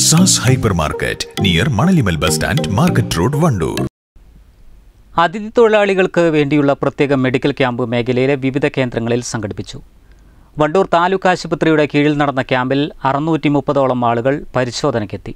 സാസ് hypermarket near Manalimal bus stand market road Wandoor അതിഥി തൊഴിലാളികൾക്ക് വേണ്ടിയുള്ള പ്രത്യേക മെഡിക്കൽ ക്യാമ്പ് മേഖലയിലെ വിവിധ കേന്ദ്രങ്ങളിൽ സംഘടിപ്പിച്ചു വണ്ടൂർ താലൂക്ക് ആശുപത്രിയുടെ കീഴിൽ നടന്ന ക്യാമ്പിൽ അറുന്നൂറ്റി മുപ്പതോളം ആളുകൾ പരിശോധനയ്ക്കെത്തി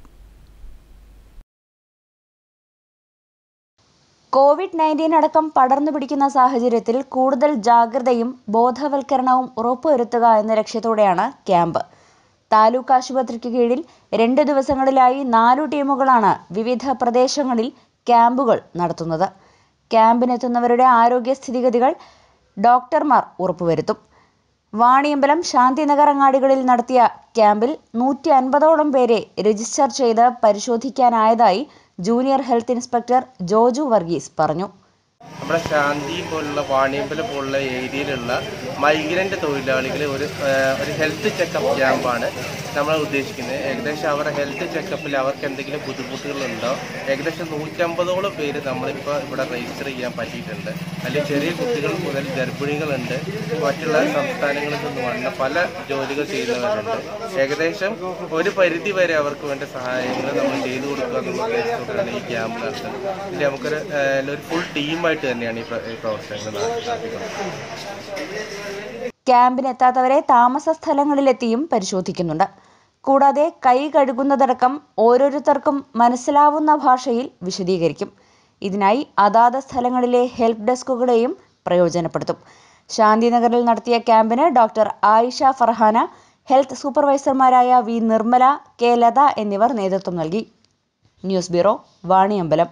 കോവിഡ് നയൻറ്റീൻ അടക്കം പടർന്നു പിടിക്കുന്ന സാഹചര്യത്തിൽ കൂടുതൽ ജാഗ്രതയും ബോധവൽക്കരണവും ഉറപ്പുവരുത്തുക എന്ന ലക്ഷ്യത്തോടെയാണ് ക്യാമ്പ് താലൂക്ക് ആശുപത്രിക്ക് കീഴിൽ രണ്ട് ദിവസങ്ങളിലായി നാലു ടീമുകളാണ് വിവിധ പ്രദേശങ്ങളിൽ ക്യാമ്പുകൾ നടത്തുന്നത് ക്യാമ്പിനെത്തുന്നവരുടെ ആരോഗ്യ സ്ഥിതിഗതികൾ ഡോക്ടർമാർ ഉറപ്പുവരുത്തും വാണിയമ്പലം ശാന്തിനഗർ അങ്ങാടികളിൽ നടത്തിയ ക്യാമ്പിൽ നൂറ്റി അൻപതോളം പേരെ രജിസ്റ്റർ ചെയ്ത് പരിശോധിക്കാനായതായി junior health inspector Joju Varghese പറഞ്ഞു നമ്മുടെ ശാന്തി പോലുള്ള വാണിയമ്പലം പോലുള്ള ഏരിയയിലുള്ള മൈഗ്രൻ്റ് തൊഴിലാളികളെ ഒരു ആ, ഒരു ഹെൽത്ത് ചെക്കപ്പ് ക്യാമ്പാണ് നമ്മൾ ഉദ്ദേശിക്കുന്നത് ഏകദേശം അവരുടെ ഹെൽത്ത് ചെക്കപ്പിൽ അവർക്ക് എന്തെങ്കിലും ബുദ്ധിമുട്ടുകളുണ്ടോ ഏകദേശം നൂറ്റമ്പതോളം പേര് നമ്മളിപ്പോൾ ഇവിടെ രജിസ്റ്റർ ചെയ്യാൻ പറ്റിയിട്ടുണ്ട് അതിൽ ചെറിയ കുട്ടികൾ മുതൽ ഗർഭിണികളുണ്ട് മറ്റുള്ള സംസ്ഥാനങ്ങളിൽ നിന്ന് വന്ന പല ജോലികൾ ചെയ്യുന്നവരുണ്ട് ഏകദേശം ഒരു പരിധി വരെ അവർക്ക് വേണ്ട സഹായങ്ങൾ നമ്മൾ ചെയ്തു കൊടുക്കുക എന്നുള്ള ഉദ്ദേശത്തോടെയാണ് ഈ ക്യാമ്പ് നടത്തുന്നത് ഇതിൽ നമുക്കൊരു ആ, ഒരു ഫുൾ ടീമായിട്ട് തന്നെയാണ് ഈ പ്ര- ഈ പ്രവർത്തനങ്ങൾ നടത്തിക്കൊണ്ടിരിക്കുന്നത് ക്യാമ്പിനെത്താത്തവരെ താമസ സ്ഥലങ്ങളിലെത്തിയും പരിശോധിക്കുന്നുണ്ട് കൂടാതെ കൈ കഴുകുന്നതടക്കം ഓരോരുത്തർക്കും മനസ്സിലാവുന്ന ഭാഷയിൽ വിശദീകരിക്കും ഇതിനായി അതാത് സ്ഥലങ്ങളിലെ ഹെൽപ്പ് ഡെസ്കുകളെയും പ്രയോജനപ്പെടുത്തും ശാന്തിനഗറിൽ നടത്തിയ ക്യാമ്പിന് ഡോക്ടർ ആയിഷ ഫർഹാന ഹെൽത്ത് സൂപ്പർവൈസർമാരായ വി നിർമ്മല കെ ലത എന്നിവർ നേതൃത്വം നൽകി ന്യൂസ് ബ്യൂറോ വാണിയമ്പലം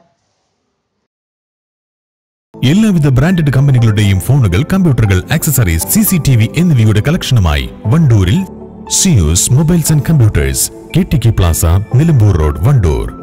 എല്ലാവിധ ബ്രാൻഡഡ് കമ്പനികളുടെയും ഫോണുകൾ കമ്പ്യൂട്ടറുകൾ accessories C C T V എന്നിവയുടെ കളക്ഷനുമായി വണ്ടൂരിൽ Zeus mobiles and computers K T K plaza Nilambur road Wandoor